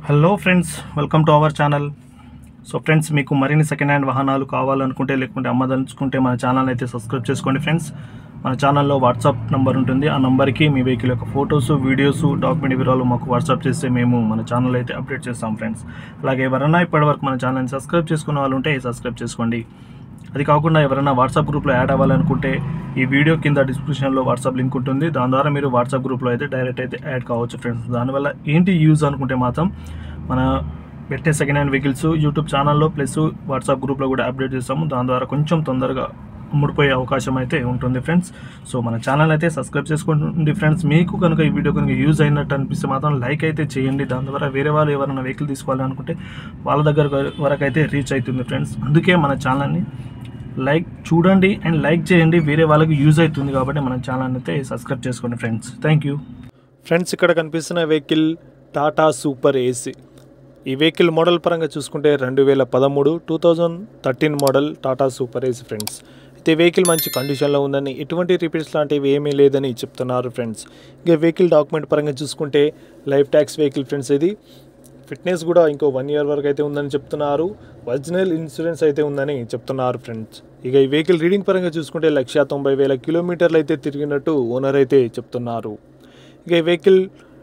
hello friends welcome to our channel so friends మీకు మరిన్ని second hand వాహనాలు కావాలనుకుంటే లేకుంటే అమ్మదలుచుకుంటే మన ఛానల్ అయితే సబ్స్క్రైబ్ చేసుకోండి ఫ్రెండ్స్ మన ఛానల్లో వాట్సాప్ నంబర్ ఉంటుంది ఆ నంబర్కి మీ వెహికల్ యొక్క ఫొటోస్ వీడియోస్ డాక్యుమెంట్ వివరాలు మాకు వాట్సాప్ చేస్తే మేము మన ఛానల్ అయితే అప్డేట్ చేస్తాం ఫ్రెండ్స్ అలాగే ఎవరైనా ఇప్పటివరకు మన ఛానల్ని సబ్స్క్రైబ్ చేసుకున్న వాళ్ళు ఉంటే సబ్స్క్రైబ్ చేసుకోండి అది కాకుండా ఎవరైనా వాట్సాప్ గ్రూప్లో యాడ్ అవ్వాలనుకుంటే ఈ వీడియో కింద డిస్క్రిప్షన్లో వాట్సాప్ లింక్ ఉంటుంది దాని ద్వారా మీరు వాట్సాప్ గ్రూప్లో అయితే డైరెక్ట్ అయితే యాడ్ కావచ్చు ఫ్రెండ్స్ దానివల్ల ఏంటి యూజ్ అనుకుంటే మాత్రం మన పెట్టే సెకండ్ హ్యాండ్ వెహికల్స్ యూట్యూబ్ ఛానల్లో ప్లస్ వాట్సాప్ గ్రూప్లో కూడా అప్డేట్ చేస్తాము దాని ద్వారా కొంచెం తొందరగా ముడిపోయే అవకాశం అయితే ఉంటుంది ఫ్రెండ్స్ సో మన ఛానల్ అయితే సబ్స్క్రైబ్ చేసుకోండి ఫ్రెండ్స్ మీకు కనుక ఈ వీడియో కనుక యూజ్ అయినట్టు అనిపిస్తే మాత్రం లైక్ అయితే చేయండి దాని ద్వారా వేరే వాళ్ళు ఎవరైనా వెహికల్ తీసుకోవాలి అనుకుంటే వాళ్ళ దగ్గర వరకు అయితే రీచ్ అవుతుంది ఫ్రెండ్స్ అందుకే మన ఛానల్ని లైక్ చూడండి అండ్ లైక్ చేయండి వేరే వాళ్ళకి యూజ్ అవుతుంది కాబట్టి మన ఛానల్ అయితే సబ్స్క్రైబ్ చేసుకోండి ఫ్రెండ్స్ థ్యాంక్ యూ ఫ్రెండ్స్ ఇక్కడ కనిపిస్తున్న వెహికల్ టాటా సూపర్ ఏసీ ఈ వెహికల్ మోడల్ పరంగా చూసుకుంటే రెండు వేల పదమూడు two thousand thirteen model Tata super AC friends అయితే వెహికల్ మంచి కండిషన్లో ఉందని ఎటువంటి రిపేర్స్ లాంటివి ఏమీ లేదని చెప్తున్నారు ఫ్రెండ్స్ ఇక వెహికల్ డాక్యుమెంట్ పరంగా చూసుకుంటే లైఫ్ ట్యాక్స్ వెహికల్ ఫ్రెండ్స్ ఇది ఫిట్నెస్ కూడా ఇంకో వన్ ఇయర్ వరకు అయితే ఉందని చెప్తున్నారు ఒరిజినల్ ఇన్సూరెన్స్ అయితే ఉందని చెప్తున్నారు ఫ్రెండ్స్ ఇక ఈ వెహికల్ రీడింగ్ పరంగా చూసుకుంటే లక్ష తొంభై వేల కిలోమీటర్లు అయితే తిరిగినట్టు ఓనర్ అయితే చెప్తున్నారు ఇక ఈ వెహికల్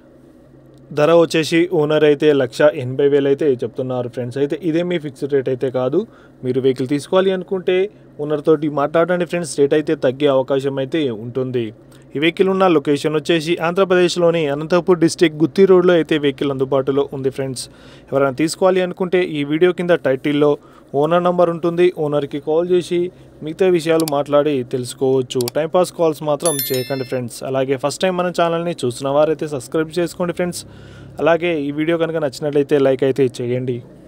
ధర వచ్చేసి ఓనర్ అయితే లక్ష ఎనభై వేలు అయితే చెప్తున్నారు ఫ్రెండ్స్ అయితే ఇదే మీ ఫిక్స్డ్ రేట్ అయితే కాదు మీరు వెహికల్ తీసుకోవాలి అనుకుంటే ఓనర్ తోటి మాట్లాడండి ఫ్రెండ్స్ రేట్ అయితే తగ్గే అవకాశం అయితే ఉంటుంది ఈ వెహికల్ ఉన్న లొకేషన్ వచ్చేసి ఆంధ్రప్రదేశ్లోని అనంతపూర్ డిస్టిక్ గుత్తి రోడ్లో అయితే వెహికల్ అందుబాటులో ఉంది ఫ్రెండ్స్ ఎవరైనా తీసుకోవాలి అనుకుంటే ఈ వీడియో కింద టైటిల్లో ఓనర్ నంబర్ ఉంటుంది ఓనర్కి కాల్ చేసి మిగతా విషయాలు మాట్లాడి తెలుసుకోవచ్చు టైంపాస్ కాల్స్ మాత్రం చేయకండి ఫ్రెండ్స్ అలాగే ఫస్ట్ టైం మన ఛానల్ని చూసిన వారైతే సబ్స్క్రైబ్ చేసుకోండి ఫ్రెండ్స్ అలాగే ఈ వీడియో కనుక నచ్చినట్లయితే లైక్ అయితే చేయండి